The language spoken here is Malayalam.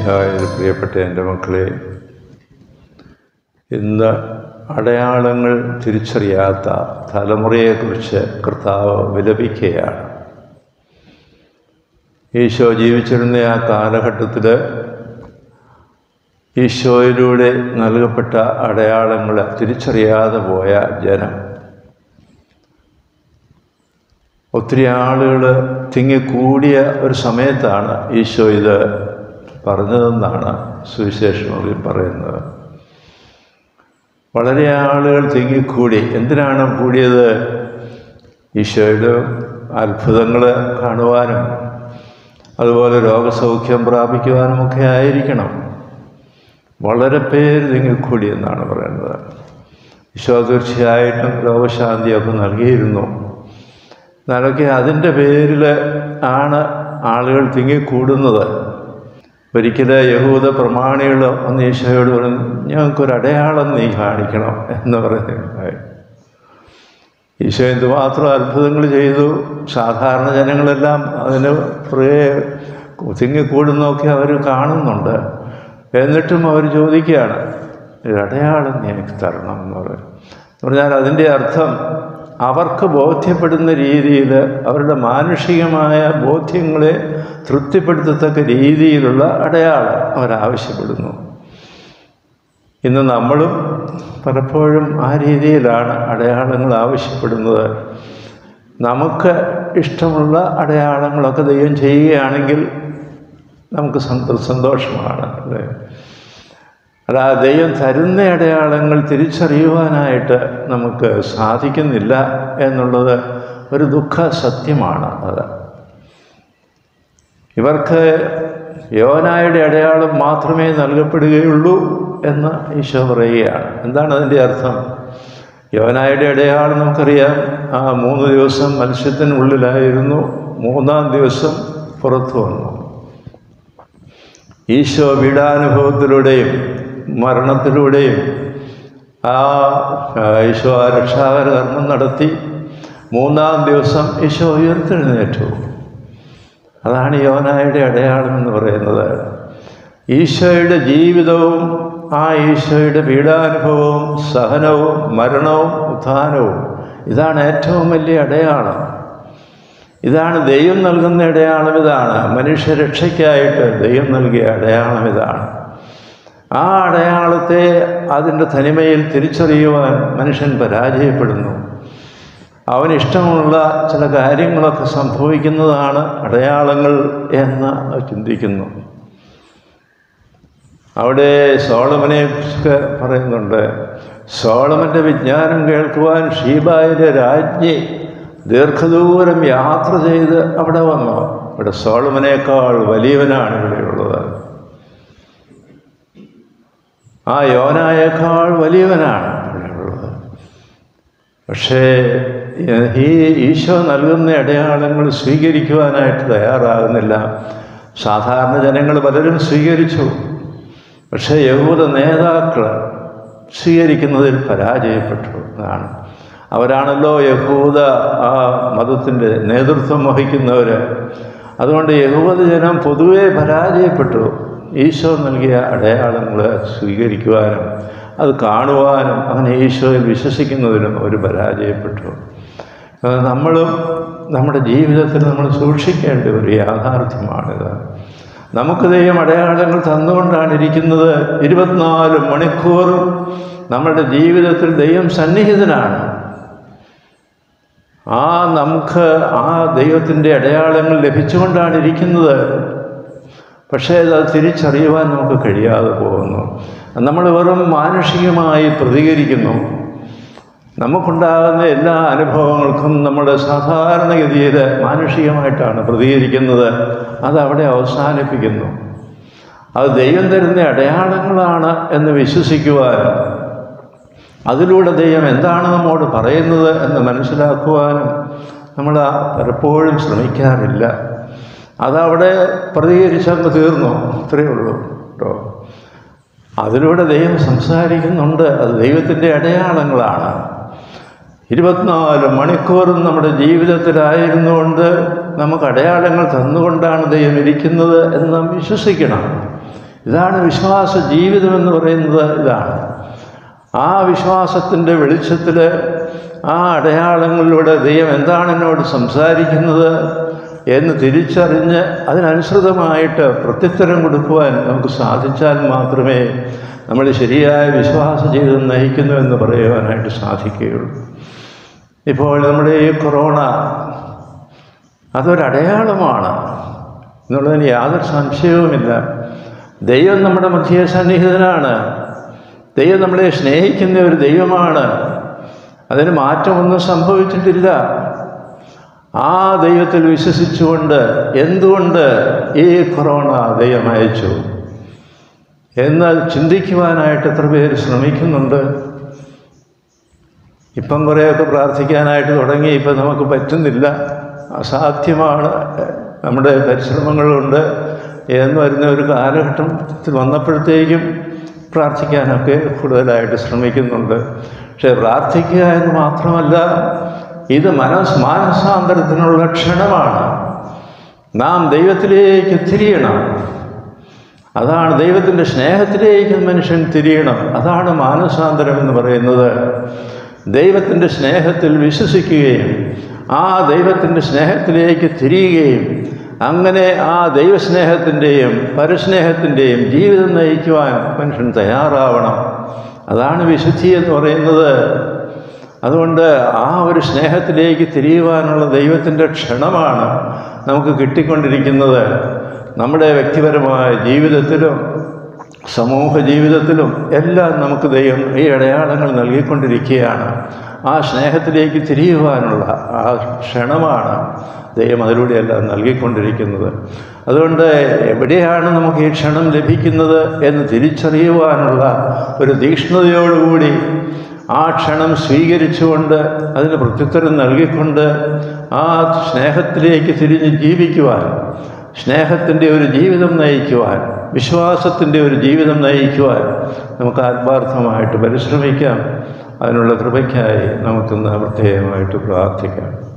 മിശിഹായിൽ പ്രിയപ്പെട്ട എൻ്റെ മക്കളെ ഇന്ന് അടയാളങ്ങൾ തിരിച്ചറിയാത്ത തലമുറയെക്കുറിച്ച് കർത്താവ് വിലപിക്കുകയാണ് ഈശോ ജീവിച്ചിരുന്ന ആ കാലഘട്ടത്തിൽ ഈശോയിലൂടെ നൽകപ്പെട്ട അടയാളങ്ങൾ തിരിച്ചറിയാതെ പോയ ജനം ഒത്തിരി ആളുകൾ തിങ്ങിക്കൂടിയ ഒരു സമയത്താണ് ഈശോ ഇത് പറഞ്ഞതെന്നാണ് സുവിശേഷങ്ങളിൽ പറയുന്നത് വളരെ ആളുകൾ തിങ്ങിക്കൂടി എന്തിനാണ് കൂടിയത് ഈശോയുടെ അത്ഭുതങ്ങൾ കാണുവാനും അതുപോലെ രോഗസൗഖ്യം പ്രാപിക്കുവാനും ഒക്കെ ആയിരിക്കണം വളരെ പേര് തിങ്ങിക്കൂടി എന്നാണ് പറയുന്നത് ഈശോ തീർച്ചയായിട്ടും രോഗശാന്തിയൊക്കെ നൽകിയിരുന്നു എന്നാലൊക്കെ അതിൻ്റെ പേരിൽ ആണ് ആളുകൾ തിങ്ങിക്കൂടുന്നത് ഒരിക്കൽ യഹൂദ പ്രമാണികൾ ഒന്ന് ഈശോയോട് പറഞ്ഞു ഞങ്ങൾക്കൊരു അടയാളം നീ കാണിക്കണം എന്ന് പറയുന്നുണ്ടായി ഈശോ എന്തുമാത്രം അത്ഭുതങ്ങൾ ചെയ്തു സാധാരണ ജനങ്ങളെല്ലാം അതിന് കുറേ തിങ്ങിക്കൂടുന്നൊക്കെ അവർ കാണുന്നുണ്ട് എന്നിട്ടും അവർ ചോദിക്കുകയാണ് ഒരു അടയാളം നീ എനിക്ക് തരണം എന്ന് പറയും എന്ന് പറഞ്ഞാൽ അതിൻ്റെ അർത്ഥം അവർക്ക് ബോധ്യപ്പെടുന്ന രീതിയിൽ അവരുടെ മാനുഷികമായ ബോധ്യങ്ങളെ തൃപ്തിപ്പെടുത്തത്തക്ക രീതിയിലുള്ള അടയാളം അവരാവശ്യപ്പെടുന്നു ഇന്ന് നമ്മളും പലപ്പോഴും ആ രീതിയിലാണ് അടയാളങ്ങൾ ആവശ്യപ്പെടുന്നത് നമുക്ക് ഇഷ്ടമുള്ള അടയാളങ്ങളൊക്കെ ദൈവം ചെയ്യുകയാണെങ്കിൽ നമുക്ക് സന്തോ സന്തോഷമാണ് അല്ലേ അല്ല ദൈവം തരുന്ന അടയാളങ്ങൾ തിരിച്ചറിയുവാനായിട്ട് നമുക്ക് സാധിക്കുന്നില്ല എന്നുള്ളത് ഒരു ദുഃഖ സത്യമാണ് അത് ഇവർക്ക് യോനായുടെ അടയാളം മാത്രമേ നൽകപ്പെടുകയുള്ളൂ എന്ന് ഈശോ പറയുകയാണ് എന്താണ് അതിൻ്റെ അർത്ഥം യോനായുടെ അടയാളം നമുക്കറിയാം ആ മൂന്ന് ദിവസം മത്സ്യത്തിനുള്ളിലായിരുന്നു മൂന്നാം ദിവസം പുറത്തു വന്നു ഈശോ പീഡാനുഭവത്തിലൂടെയും മരണത്തിലൂടെയും ആ ഈശോ ആ രക്ഷാകര കർമ്മം നടത്തി മൂന്നാം ദിവസം ഈശോ ഉയർത്തെഴുന്നേറ്റു അതാണ് യോനായുടെ അടയാളം എന്ന് പറയുന്നത് ഈശോയുടെ ജീവിതവും ആ ഈശോയുടെ പീഡാനുഭവവും സഹനവും മരണവും ഉത്ഥാനവും ഇതാണ് ഏറ്റവും വലിയ അടയാളം ഇതാണ് ദൈവം നൽകുന്ന അടയാളം ഇതാണ് മനുഷ്യരക്ഷയ്ക്കായിട്ട് ദൈവം നൽകിയ അടയാളം ഇതാണ് ആ അടയാളത്തെ അതിൻ്റെ തനിമയിൽ തിരിച്ചറിയുവാൻ മനുഷ്യൻ പരാജയപ്പെടുന്നു അവനിഷ്ടമുള്ള ചില കാര്യങ്ങളൊക്കെ സംഭവിക്കുന്നതാണ് അടയാളങ്ങൾ എന്ന് ചിന്തിക്കുന്നു അവിടെ സോളമനെ കുറിച്ചൊക്കെ പറയുന്നുണ്ട് സോളമൻ്റെ വിജ്ഞാനം കേൾക്കുവാൻ ഷീബായിലെ രാജ്ഞി ദീർഘദൂരം യാത്ര ചെയ്ത് അവിടെ വന്നു ഇവിടെ സോളമനേക്കാൾ വലിയവനാണ് ഇവിടെയുള്ളത് ആ യോനായേക്കാൾ വലിയവനാണ് ഇവിടെയുള്ളത് പക്ഷേ ഈ ഈശോ നൽകുന്ന അടയാളങ്ങൾ സ്വീകരിക്കുവാനായിട്ട് തയ്യാറാകുന്നില്ല സാധാരണ ജനങ്ങൾ പലരും സ്വീകരിച്ചു പക്ഷേ യഹൂദ നേതാക്കൾ സ്വീകരിക്കുന്നതിൽ പരാജയപ്പെട്ടു എന്നാണ് അവരാണല്ലോ യഹൂദ ആ മതത്തിൻ്റെ നേതൃത്വം വഹിക്കുന്നവർ അതുകൊണ്ട് യഹൂദ ജനം പൊതുവെ പരാജയപ്പെട്ടു ഈശോ നൽകിയ അടയാളങ്ങൾ സ്വീകരിക്കുവാനും അത് കാണുവാനും അങ്ങനെ ഈശോയിൽ വിശ്വസിക്കുന്നതിനും അവർ പരാജയപ്പെട്ടു നമ്മളും നമ്മുടെ ജീവിതത്തിൽ നമ്മൾ സൂക്ഷിക്കേണ്ട ഒരു യാഥാർത്ഥ്യമാണിത് നമുക്ക് ദൈവം അടയാളങ്ങൾ തന്നുകൊണ്ടാണ് ഇരിക്കുന്നത് ഇരുപത്തിനാല് മണിക്കൂറും നമ്മുടെ ജീവിതത്തിൽ ദൈവം സന്നിഹിതനാണ് ആ നമുക്ക് ആ ദൈവത്തിൻ്റെ അടയാളങ്ങൾ ലഭിച്ചുകൊണ്ടാണ് ഇരിക്കുന്നത് പക്ഷേ അത് തിരിച്ചറിയുവാൻ നമുക്ക് കഴിയാതെ പോകുന്നു നമ്മൾ വെറും മാനുഷികമായി പ്രതികരിക്കുന്നു നമുക്കുണ്ടാകുന്ന എല്ലാ അനുഭവങ്ങൾക്കും നമ്മൾ സാധാരണഗതിയിൽ മാനുഷികമായിട്ടാണ് പ്രതികരിക്കുന്നത് അതവിടെ അവസാനിപ്പിക്കുന്നു അത് ദൈവം തരുന്ന അടയാളങ്ങളാണ് എന്ന് വിശ്വസിക്കുവാനും അതിലൂടെ ദൈവം എന്താണ് നമ്മോട് പറയുന്നത് എന്ന് മനസ്സിലാക്കുവാനും നമ്മൾ പലപ്പോഴും ശ്രമിക്കാറില്ല അതവിടെ പ്രതികരിച്ചങ്ങ് തീർന്നു ഇത്രയേ ഉള്ളൂ കേട്ടോ അതിലൂടെ ദൈവം സംസാരിക്കുന്നുണ്ട് അത് ദൈവത്തിൻ്റെ അടയാളങ്ങളാണ് ഇരുപത്തിനാല് മണിക്കൂറും നമ്മുടെ ജീവിതത്തിലായിരുന്നുകൊണ്ട് നമുക്ക് അടയാളങ്ങൾ തന്നുകൊണ്ടാണ് ദൈവം ഇരിക്കുന്നത് എന്ന് നാം വിശ്വസിക്കണം ഇതാണ് വിശ്വാസ ജീവിതം എന്ന് പറയുന്നത് ഇതാണ് ആ വിശ്വാസത്തിൻ്റെ വെളിച്ചത്തിൽ ആ അടയാളങ്ങളിലൂടെ ദൈവം എന്താണ് എന്നോട് സംസാരിക്കുന്നത് എന്ന് തിരിച്ചറിഞ്ഞ് അതിനനുസൃതമായിട്ട് പ്രത്യുത്തരം കൊടുക്കുവാൻ നമുക്ക് സാധിച്ചാൽ മാത്രമേ നമ്മൾ ശരിയായ വിശ്വാസ ജീവിതം നയിക്കുന്നു എന്ന് പറയുവാനായിട്ട് സാധിക്കുകയുള്ളൂ ഇപ്പോൾ നമ്മുടെ ഈ കൊറോണ അതൊരടയാളമാണ് എന്നുള്ളതിന് യാതൊരു സംശയവുമില്ല ദൈവം നമ്മുടെ മധ്യ സന്നിഹിതനാണ് ദൈവം നമ്മളെ സ്നേഹിക്കുന്ന ഒരു ദൈവമാണ് അതിന് മാറ്റമൊന്നും സംഭവിച്ചിട്ടില്ല ആ ദൈവത്തിൽ വിശ്വസിച്ചുകൊണ്ട് എന്തുകൊണ്ട് ഈ കൊറോണ ദൈവം അയച്ചു എന്നാൽ ചിന്തിക്കുവാനായിട്ട് എത്ര പേര് ശ്രമിക്കുന്നുണ്ട് ഇപ്പം കുറേയൊക്കെ പ്രാർത്ഥിക്കാനായിട്ട് തുടങ്ങി ഇപ്പം നമുക്ക് പറ്റുന്നില്ല അസാധ്യമാണ് നമ്മുടെ പരിശ്രമങ്ങളുണ്ട് എന്ന് വരുന്ന ഒരു കാലഘട്ടത്തിൽ വന്നപ്പോഴത്തേക്കും പ്രാർത്ഥിക്കാനൊക്കെ കൂടുതലായിട്ട് ശ്രമിക്കുന്നുണ്ട് പക്ഷേ പ്രാർത്ഥിക്കുക എന്ന് മാത്രമല്ല ഇത് മനസ് മാനസാന്തരത്തിനുള്ള ക്ഷണമാണ് നാം ദൈവത്തിലേക്ക് തിരിയണം അതാണ് ദൈവത്തിൻ്റെ സ്നേഹത്തിലേക്ക് മനുഷ്യൻ തിരിയണം അതാണ് മാനസാന്തരം എന്ന് പറയുന്നത് ദൈവത്തിൻ്റെ സ്നേഹത്തിൽ വിശ്വസിക്കുകയും ആ ദൈവത്തിൻ്റെ സ്നേഹത്തിലേക്ക് തിരിയുകയും അങ്ങനെ ആ ദൈവസ്നേഹത്തിൻ്റെയും പരസ്നേഹത്തിൻ്റെയും ജീവിതം നയിക്കുവാൻ മനുഷ്യൻ തയ്യാറാവണം അതാണ് വിശുദ്ധി എന്ന് പറയുന്നത് അതുകൊണ്ട് ആ ഒരു സ്നേഹത്തിലേക്ക് തിരിയുവാനുള്ള ദൈവത്തിൻ്റെ ക്ഷണമാണ് നമുക്ക് കിട്ടിക്കൊണ്ടിരിക്കുന്നത് നമ്മുടെ വ്യക്തിപരമായ ജീവിതത്തിലും സമൂഹ ജീവിതത്തിലും എല്ലാം നമുക്ക് ദൈവം ഈ അടയാളങ്ങൾ നൽകിക്കൊണ്ടിരിക്കുകയാണ് ആ സ്നേഹത്തിലേക്ക് തിരിയുവാനുള്ള ആ ക്ഷണമാണ് ദൈവം അതിലൂടെയെല്ലാം നൽകിക്കൊണ്ടിരിക്കുന്നത് അതുകൊണ്ട് എവിടെയാണ് നമുക്ക് ഈ ക്ഷണം ലഭിക്കുന്നത് എന്ന് തിരിച്ചറിയുവാനുള്ള ഒരു തീക്ഷ്ണതയോടുകൂടി ആ ക്ഷണം സ്വീകരിച്ചുകൊണ്ട് അതിന് പ്രത്യുത്തരം നൽകിക്കൊണ്ട് ആ സ്നേഹത്തിലേക്ക് തിരിഞ്ഞ് ജീവിക്കുവാൻ സ്നേഹത്തിൻ്റെ ഒരു ജീവിതം നയിക്കുവാൻ വിശ്വാസത്തിൻ്റെ ഒരു ജീവിതം നയിക്കുവാൻ നമുക്ക് ആത്മാർത്ഥമായിട്ട് പരിശ്രമിക്കാം അതിനുള്ള കൃപയ്ക്കായി നമുക്കിന്ന് പ്രത്യേകമായിട്ട് പ്രാർത്ഥിക്കാം